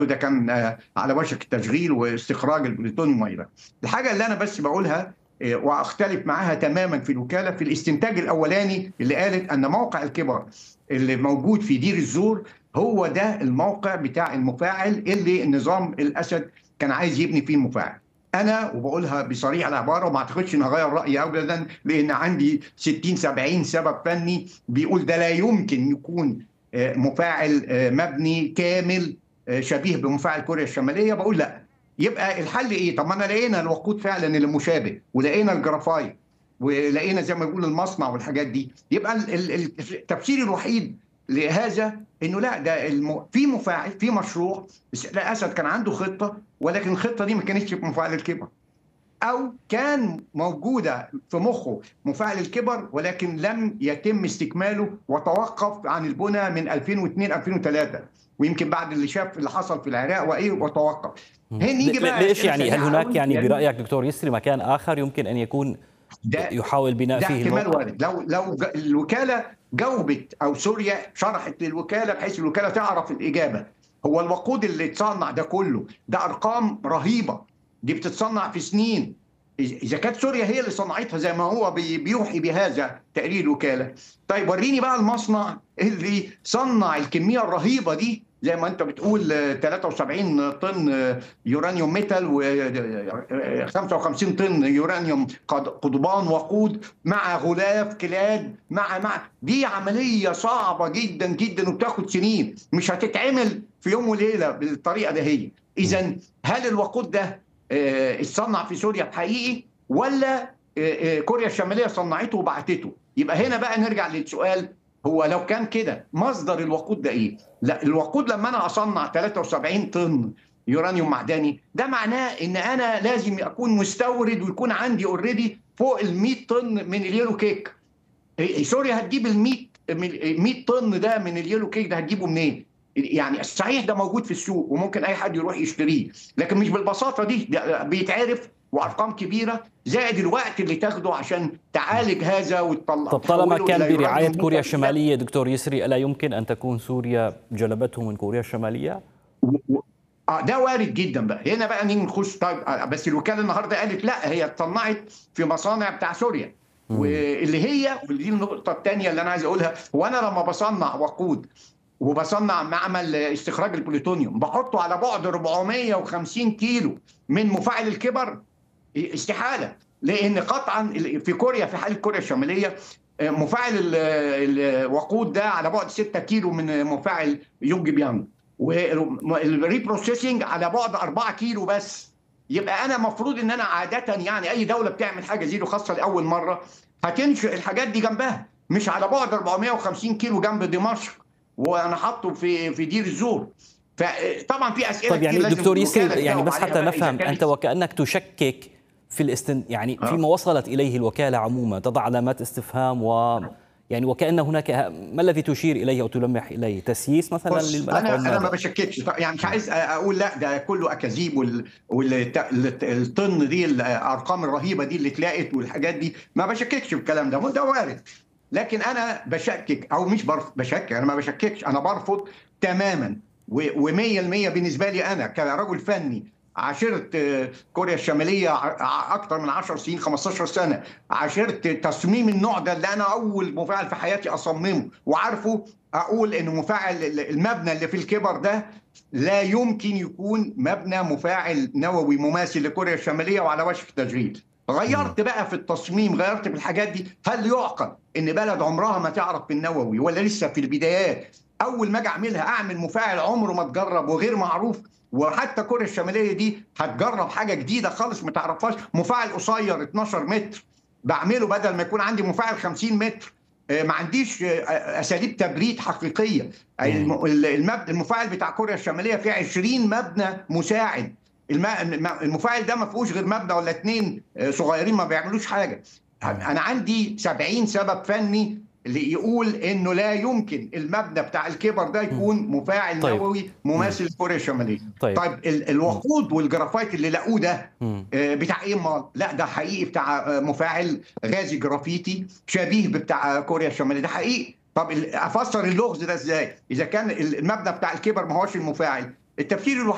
ده كان على وشك التشغيل واستخراج البلوتونيوم وايضا. الحاجه اللي انا بس بقولها واختلف معاها تماما في الوكاله في الاستنتاج الاولاني اللي قالت ان موقع الكبر اللي موجود في دير الزور هو ده الموقع بتاع المفاعل اللي النظام الاسد كان عايز يبني فيه المفاعل. انا وبقولها بصريح العباره وما اعتقدش ان هغير رايي ابدا لان عندي 60 70 سبب فني بيقول ده لا يمكن يكون مفاعل مبني كامل شبيه بمفاعل كوريا الشماليه بقول لا يبقى الحل ايه؟ طب ما انا لقينا الوقود فعلا اللي مشابه ولقينا الجرافايت ولقينا زي ما بيقول المصنع والحاجات دي يبقى التفسير الوحيد لهذا انه لا ده الم... في مفاعل في مشروع لا اسد كان عنده خطه ولكن الخطه دي ما كانتش في مفاعل الكبر او كان موجوده في مخه مفاعل الكبر ولكن لم يتم استكماله وتوقف عن البنى من 2002 2003 ويمكن بعد اللي شاف اللي حصل في العراق وايه وتوقف هنا نيجي بقى ليش يعني هل هناك يعني برايك دكتور يسري مكان اخر يمكن ان يكون ده يحاول بناء ده فيه احتمال وارد لو لو الوكاله جاوبت او سوريا شرحت للوكاله بحيث الوكاله تعرف الاجابه هو الوقود اللي اتصنع ده كله ده ارقام رهيبه دي بتتصنع في سنين اذا كانت سوريا هي اللي صنعتها زي ما هو بيوحي بهذا تقرير الوكاله طيب وريني بقى المصنع اللي صنع الكميه الرهيبه دي زي ما انت بتقول 73 طن يورانيوم ميتال و 55 طن يورانيوم قضبان وقود مع غلاف كلاد مع مع دي عمليه صعبه جدا جدا وبتاخد سنين مش هتتعمل في يوم وليله بالطريقه ده هي اذا هل الوقود ده اتصنع في سوريا حقيقي ولا كوريا الشماليه صنعته وبعتته يبقى هنا بقى نرجع للسؤال هو لو كان كده مصدر الوقود ده ايه؟ لا الوقود لما انا اصنع 73 طن يورانيوم معدني ده معناه ان انا لازم اكون مستورد ويكون عندي اوريدي فوق ال 100 طن من اليلو كيك. سوريا هتجيب ال 100 100 طن ده من اليلو كيك ده هتجيبه منين؟ يعني صحيح ده موجود في السوق وممكن اي حد يروح يشتريه لكن مش بالبساطه دي ده بيتعرف وارقام كبيره زائد الوقت اللي تاخده عشان تعالج هذا وتطلع طب طالما كان برعايه كوريا الشماليه دكتور يسري الا يمكن ان تكون سوريا جلبته من كوريا الشماليه؟ اه ده وارد جدا بقى هنا بقى نيجي نخش طيب بس الوكاله النهارده قالت لا هي اتصنعت في مصانع بتاع سوريا واللي هي ودي النقطه الثانيه اللي انا عايز اقولها هو انا لما بصنع وقود وبصنع معمل استخراج البلوتونيوم بحطه على بعد 450 كيلو من مفاعل الكبر استحاله لان قطعا في كوريا في حاله كوريا الشماليه مفاعل الوقود ده على بعد 6 كيلو من مفاعل يونج بيانج والريبروسيسنج على بعد 4 كيلو بس يبقى انا المفروض ان انا عاده يعني اي دوله بتعمل حاجه زي خاصه لاول مره هتنشئ الحاجات دي جنبها مش على بعد 450 كيلو جنب دمشق وانا حاطه في في دير الزور فطبعا في اسئله طيب يعني دكتور يسر يعني بس حتى نفهم انت وكانك تشكك في الاستن يعني آه. فيما وصلت اليه الوكاله عموما تضع علامات استفهام و يعني وكان هناك ما الذي تشير اليه او تلمح اليه تسييس مثلا للملف انا انا ما بشككش يعني مش عايز اقول لا ده كله اكاذيب وال... والطن دي الارقام الرهيبه دي اللي اتلاقت والحاجات دي ما بشككش في الكلام ده ده وارد لكن انا بشكك او مش بشكك انا ما بشككش انا برفض تماما و100% بالنسبه لي انا كرجل فني عاشرت كوريا الشماليه اكثر من 10 سنين 15 سنه عاشرت تصميم النوع ده اللي انا اول مفاعل في حياتي اصممه وعارفه اقول ان مفاعل المبنى اللي في الكبر ده لا يمكن يكون مبنى مفاعل نووي مماثل لكوريا الشماليه وعلى وشك التشغيل غيرت بقى في التصميم غيرت في الحاجات دي هل يعقل ان بلد عمرها ما تعرف في النووي ولا لسه في البدايات اول ما اجي اعملها اعمل مفاعل عمره ما اتجرب وغير معروف وحتى كوريا الشماليه دي هتجرب حاجه جديده خالص ما تعرفهاش مفاعل قصير 12 متر بعمله بدل ما يكون عندي مفاعل 50 متر ما عنديش اساليب تبريد حقيقيه المفاعل بتاع كوريا الشماليه فيه 20 مبنى مساعد المفاعل ده ما فيهوش غير مبنى ولا اثنين صغيرين ما بيعملوش حاجه انا عندي 70 سبب فني اللي يقول انه لا يمكن المبنى بتاع الكبر ده يكون مفاعل طيب. نووي مماثل لكوريا الشماليه طيب, طيب الوقود والجرافايت اللي لقوه ده بتاع ايه مال لا ده حقيقي بتاع مفاعل غازي جرافيتي شبيه بتاع كوريا الشماليه ده حقيقي طب افسر اللغز ده ازاي اذا كان المبنى بتاع الكبر ما هوش المفاعل التفسير الوحيد